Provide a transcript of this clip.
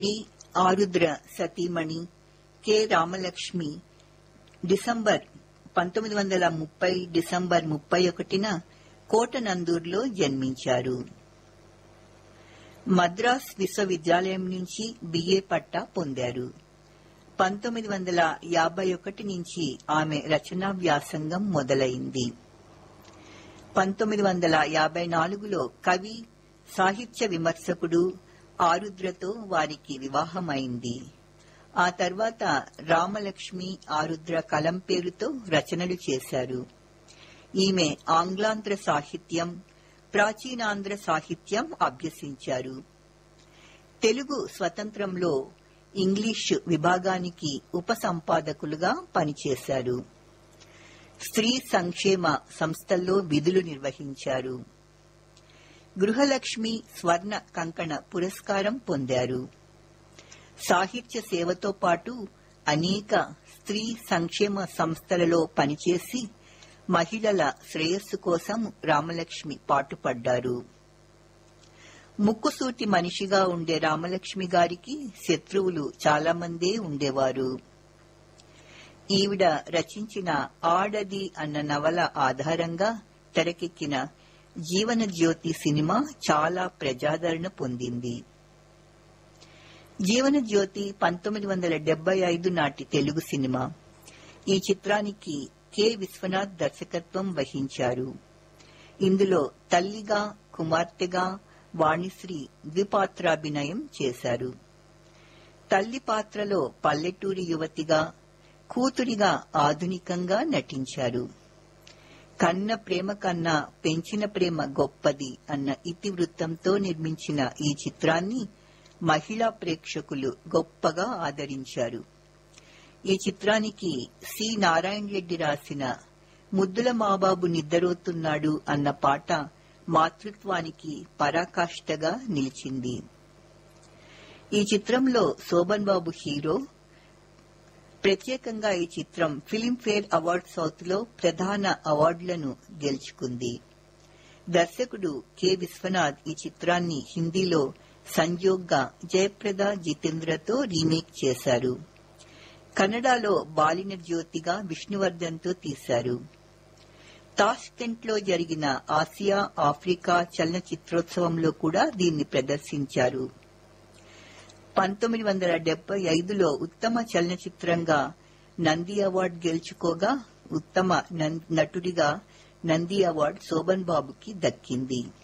ఈ ఆరుద్ర సతీమణి K Ramalakshmi December పంతొమ్మిది వందల ముప్పై డిసెంబర్ ముప్పై ఒకటిన కోటనందూరులో జన్మించారు మద్రాస్ విశ్వవిద్యాలయం నుంచి బిఏ పట్టా పొందారు పంతొమ్మిది వందల యాభై ఒకటి నుంచి ఆమె రచనా వ్యాసంగం మొదలైంది పంతొమ్మిది వందల యాభై నాలుగులో కవి సాహిత్య విమర్శకుడు ఆరుద్రతో వారికి వివాహమైంది ఆ తర్వాత రామలక్ష్మి ఆరుద్ర కలం పేరుతో రచనలు చేశారు ఈమె ఆంగ్లాంధ్ర సాహిత్యం ప్రాచీనాంధ్ర సాహిత్యం అభ్యసించారు తెలుగు స్వతంత్రంలో ఇంగ్లీషు విభాగానికి ఉపసంపాదకులుగా పనిచేశారు స్త్రీ సంక్షేమ సంస్థల్లో విధులు నిర్వహించారు గృహలక్ష్మి స్వర్ణ కంకణ పురస్కారం పొందారు సాహిత్య సేవతో పాటు అనేక స్త్రీ సంక్షేమ సంస్థలలో పనిచేసి మహిళల శ్రేయస్సు కోసం రామలక్ష్మి పాటుపడ్డారు ముక్కుసూటి మనిషిగా ఉండే రామలక్ష్మి గారికి శత్రువులు చాలా మందే ఉండేవారు ఈవిడ రచించిన ఆడది అన్న నవల ఆధారంగా తెరకెక్కిన జీవన జ్యోతి సినిమా చాలా ప్రజాదరణ పొందింది జీవన జ్యోతి పంతొమ్మిది వందల డెబ్బై ఐదు నాటి తెలుగు సినిమా ఈ చిత్రానికి కె విశ్వనాథ్ దర్శకత్వం వహించారు ఇందులో తల్లిగా కుమార్తెగా వాణిశ్రీ ద్విపాత్రాభినయం చేశారు తల్లి పాత్రలో పల్లెటూరి యువతిగా కూతురిగా ఆధునికంగా నటించారు కన్న ప్రేమ కన్నా పెంచిన ప్రేమ గొప్పది అన్న ఇతివృత్తంతో నిర్మించిన ఈ చిత్రాన్ని మహిళా ప్రేక్షకులు గొప్పగా ఆదరించారు ఈ చిత్రానికి సి నారాయణ రెడ్డి రాసిన ముద్దుల మాబాబు నిద్రపోతున్నాడు అన్న పాట మాతృత్వానికి పరాకాష్ఠగా నిలిచింది ఈ చిత్రంలో శోభన్ బాబు హీరో ప్రత్యేకంగా ఈ చిత్రం ఫిలింఫేర్ అవార్డ్ సౌత్ లో ప్రధాన అవార్డులను గెలుచుకుంది దర్శకుడు కె విశ్వనాథ్ ఈ చిత్రాన్ని హిందీలో సంయోగ్గా జయప్రద జితేంద్రతో రీమేక్ చేశారు కన్నడలో బాలిన జ్యోతిగా విష్ణువర్ధన్తో తీశారు తాష్కెంట్ లో జరిగిన ఆసియా ఆఫ్రికా చలనచిత్రోత్సవంలో కూడా దీన్ని ప్రదర్శించారు పంతొమ్మిది వందల డెబ్బై ఐదులో ఉత్తమ చలనచిత్రంగా నంది అవార్డు గెలుచుకోగా ఉత్తమ నటుడిగా నంది అవార్డు శోభన్ బాబుకి దక్కింది